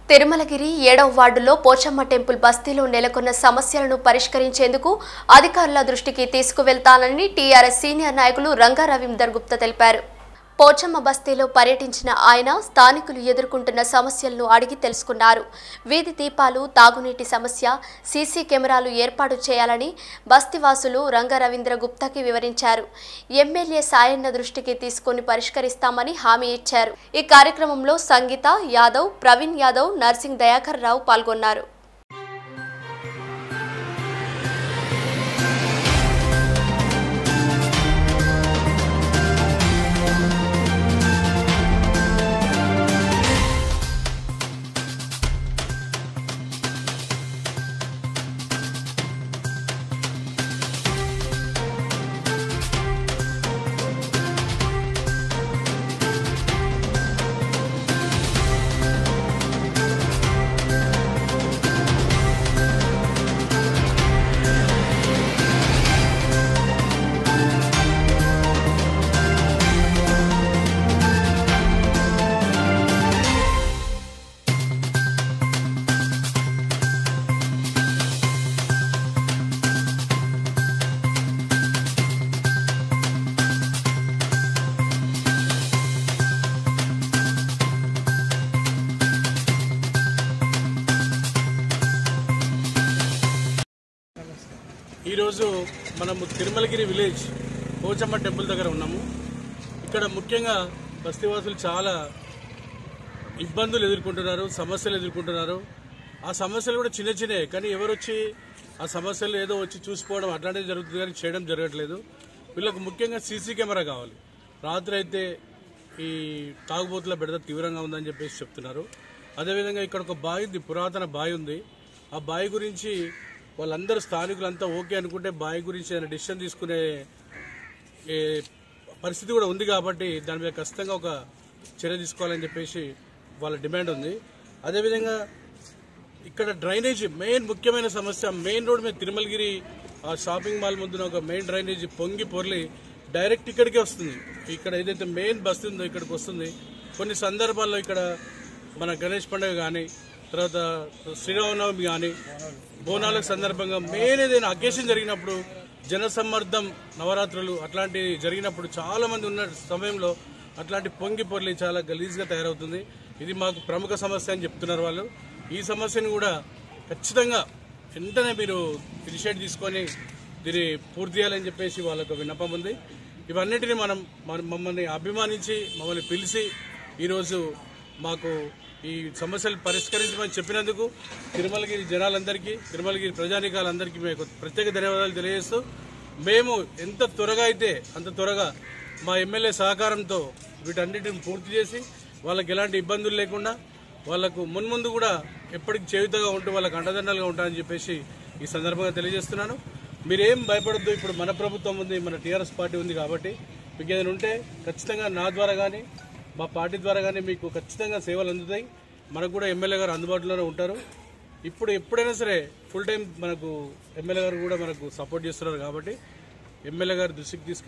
తిరుమలగిరి ఏడవ వార్డులో పోచమ్మ టెంపుల్ బస్తీలో నెలకొన్న సమస్యలను పరిష్కరించేందుకు అధికారుల దృష్టికి తీసుకువెళ్తానని టీఆర్ఎస్ సీనియర్ నాయకులు రంగా రవీందర్ గుప్తా తెలిపారు పోచమ్మ బస్తీలో పర్యటించిన ఆయన స్థానికులు ఎదుర్కొంటున్న సమస్యలను అడిగి తెలుసుకున్నారు వీధి దీపాలు తాగునీటి సమస్య సీసీ కెమెరాలు ఏర్పాటు చేయాలని బస్తీవాసులు రంగా రవీంద్ర గుప్తాకి వివరించారు ఎమ్మెల్యే సాయన్న దృష్టికి తీసుకొని పరిష్కరిస్తామని హామీ ఇచ్చారు ఈ కార్యక్రమంలో సంగీత యాదవ్ ప్రవీణ్ యాదవ్ నర్సింగ్ దయాకర్ రావు పాల్గొన్నారు ఈరోజు మనము తిరుమలగిరి విలేజ్ పోచమ్మ టెంపుల్ దగ్గర ఉన్నాము ఇక్కడ ముఖ్యంగా బస్తీవాసులు చాలా ఇబ్బందులు ఎదుర్కొంటున్నారు సమస్యలు ఎదుర్కొంటున్నారు ఆ సమస్యలు కూడా చిన్న చిన్నవి కానీ ఎవరు వచ్చి ఆ సమస్యలు ఏదో వచ్చి చూసుకోవడం అట్లాంటివి జరుగుతుంది కానీ చేయడం జరగట్లేదు వీళ్ళకు ముఖ్యంగా సీసీ కెమెరా కావాలి రాత్రి అయితే ఈ తాగుబోతుల బెడద తీవ్రంగా ఉందని చెప్పేసి చెప్తున్నారు అదేవిధంగా ఇక్కడ ఒక బావి ఉంది పురాతన బావి ఉంది ఆ బావి గురించి వాళ్ళందరూ స్థానికులంతా ఓకే అనుకుంటే బావి గురించి ఏదైనా డిసిషన్ తీసుకునే ఏ పరిస్థితి కూడా ఉంది కాబట్టి దాని మీద ఖచ్చితంగా ఒక చర్య తీసుకోవాలని చెప్పేసి వాళ్ళ డిమాండ్ ఉంది అదేవిధంగా ఇక్కడ డ్రైనేజ్ మెయిన్ ముఖ్యమైన సమస్య మెయిన్ రోడ్ మీద తిరుమలగిరి ఆ షాపింగ్ మాల్ ముందున ఒక మెయిన్ డ్రైనేజ్ పొంగి పొర్లి డైరెక్ట్ ఇక్కడికే వస్తుంది ఇక్కడ ఏదైతే మెయిన్ బస్తీ ఉందో ఇక్కడికి వస్తుంది కొన్ని సందర్భాల్లో ఇక్కడ మన గణేష్ పండుగ కానీ తర్వాత శ్రీరామనవమి కానీ బోనాల సందర్భంగా మెయిన్ ఏదైనా అకేషన్ జరిగినప్పుడు జనసమ్మర్దం నవరాత్రులు అట్లాంటి జరిగినప్పుడు చాలా మంది ఉన్న సమయంలో అట్లాంటి పొంగి పొర్లి చాలా గలీజ్గా తయారవుతుంది ఇది మాకు ప్రముఖ సమస్య అని చెప్తున్నారు వాళ్ళు ఈ సమస్యను కూడా ఖచ్చితంగా వెంటనే మీరు ఇనిషియేట్ తీసుకొని దీన్ని పూర్తి చేయాలని చెప్పేసి వాళ్ళకు విన్నపం ఉంది ఇవన్నిటిని మనం మన- మమ్మల్ని అభిమానించి మమ్మల్ని పిలిచి ఈరోజు మాకు ఈ సమస్యలు పరిష్కరించమని చెప్పినందుకు తిరుమలగిరి జనాలందరికీ తిరుమలగిరి ప్రజానికాలందరికీ మేము ప్రత్యేక ధన్యవాదాలు తెలియజేస్తూ మేము ఎంత త్వరగా అయితే అంత త్వరగా మా ఎమ్మెల్యే సహకారంతో వీటన్నిటిని పూర్తి చేసి వాళ్ళకి ఎలాంటి ఇబ్బందులు లేకుండా వాళ్ళకు మున్ముందు కూడా ఎప్పటికి చేయుతగా ఉంటూ వాళ్ళకి అండదండలుగా ఉంటారని చెప్పేసి ఈ సందర్భంగా తెలియజేస్తున్నాను మీరేం భయపడద్దు ఇప్పుడు మన ప్రభుత్వం ఉంది మన టీఆర్ఎస్ పార్టీ ఉంది కాబట్టి మీకు ఏదైనా ఉంటే ఖచ్చితంగా నా ద్వారా కానీ మా పార్టీ ద్వారా కానీ మీకు ఖచ్చితంగా సేవలు అందుతాయి మనకు కూడా ఎమ్మెల్యే గారు అందుబాటులోనే ఉంటారు ఇప్పుడు ఎప్పుడైనా సరే ఫుల్ టైం మనకు ఎమ్మెల్యే గారు కూడా మనకు సపోర్ట్ చేస్తున్నారు కాబట్టి ఎమ్మెల్యే గారు దృష్టికి తీసుకు